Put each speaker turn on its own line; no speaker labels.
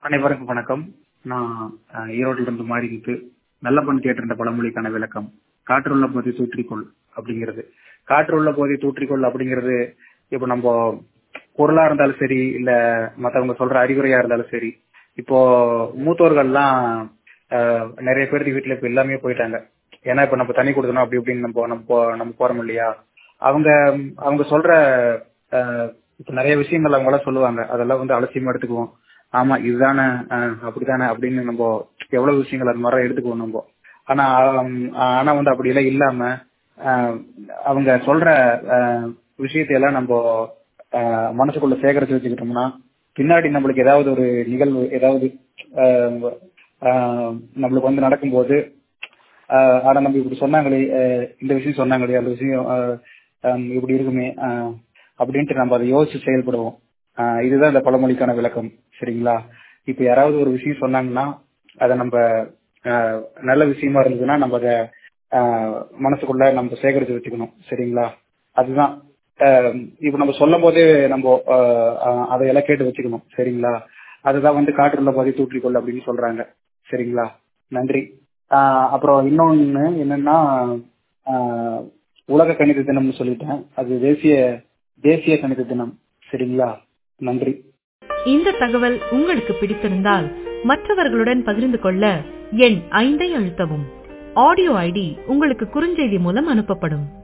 அனைவருக்கும் வணக்கம் நான் அஹ், ஈரோட்டில் இருந்து மாறிக்கிட்டு நல்லப்பன் கேட்டிருந்த பழமொழிக்கான விளக்கம் காற்றுள்ள போதை தூற்றிக்கொள் அப்படிங்கிறது காற்றுள்ள போதை தூற்றிக்கொள் அப்படிங்கிறது இப்போ நம்ம பொருளா இருந்தாலும் சரி இல்ல மத்தவங்க சொல்ற அறிவுரையா இருந்தாலும் சரி இப்போ மூத்தோர்கள்லாம் அஹ், நிறைய பேருக்கு வீட்டுல இப்ப எல்லாமே போயிட்டாங்க ஏன்னா இப்ப நம்ம தண்ணி கொடுக்கணும் அப்படி இப்படின்னு நம்ம நம்ம போ- நம்ம போறோம் இல்லையா அவங்க அவங்க சொல்ற அஹ், இப்ப நிறைய விஷயங்கள் அவங்க எல்லாம் சொல்லுவாங்க அதெல்லாம் வந்து அலட்சியமா எடுத்துக்குவோம் ஆமா இதுதானே அஹ், அப்படித்தானே அப்படின்னு நம்ம எவ்வளவு விஷயங்கள் அது மாதிரி எடுத்துக்குவோம் நம்ம ஆனா ஆம், ஆனா வந்து அப்படி எல்லாம் இல்லாம அஹ், அவங்க சொல்ற அஹ், விஷயத்தை எல்லாம் நம்ம அஹ், மனசுக்குள்ள சேகரிச்சு வச்சுக்கிட்டோம்னா பின்னாடி நம்மளுக்கு ஏதாவது ஒரு நிகழ்வு ஏதாவது அஹ், அஹ், நம்மளுக்கு வந்து நடக்கும்போது ஆஹ் ஆனா நம்ம இப்படி சொன்னாங்களே ஆஹ் இந்த விஷயம் சொன்னாங்களே அந்த விஷயம் ஆஹ் ஹம் இப்படி இருக்குமே ஆஹ் அப்படின்ட்டு நம்ம அதை யோசிச்சு செயல்படுவோம் ஆஹ் இதுதான் இந்த பழமொழிக்கான விளக்கம் சரிங்களா இப்ப யாராவது ஒரு விஷயம் சொன்னாங்கன்னா அதை நம்ம ஆஹ் நல்ல விஷயமா இருந்ததுன்னா நம்ம அதை ஆஹ் மனசுக்குள்ள நம்ம சேகரித்து வச்சுக்கணும் சரிங்களா அதுதான் ஆஹ் இப்ப நம்ம சொல்லும் போதே நம்ம ஆஹ் ஆஹ் அதையெல்லாம் கேட்டு வச்சுக்கணும் சரிங்களா அதுதான் வந்து காற்றுள்ள போதை தூற்றிக்கொள் அப்படின்னு சொல்றாங்க சரிங்களா நன்றி ஆஹ் அப்புறம் இன்னொன்னு என்னன்னா ஆஹ் உலக கணித தினம்னு சொல்லிட்டேன் அது தேசிய தேசிய கணித தினம் சரிங்களா நன்றி
இந்த தகவல் உங்களுக்கு பிடித்திருந்தால் மற்றவர்களுடன் பகிர்ந்து கொள்ள எண் ஐந்தை அழுத்தவும் ஆடியோ ஐடி உங்களுக்கு குறுஞ்செய்தி மூலம் அனுப்பப்படும்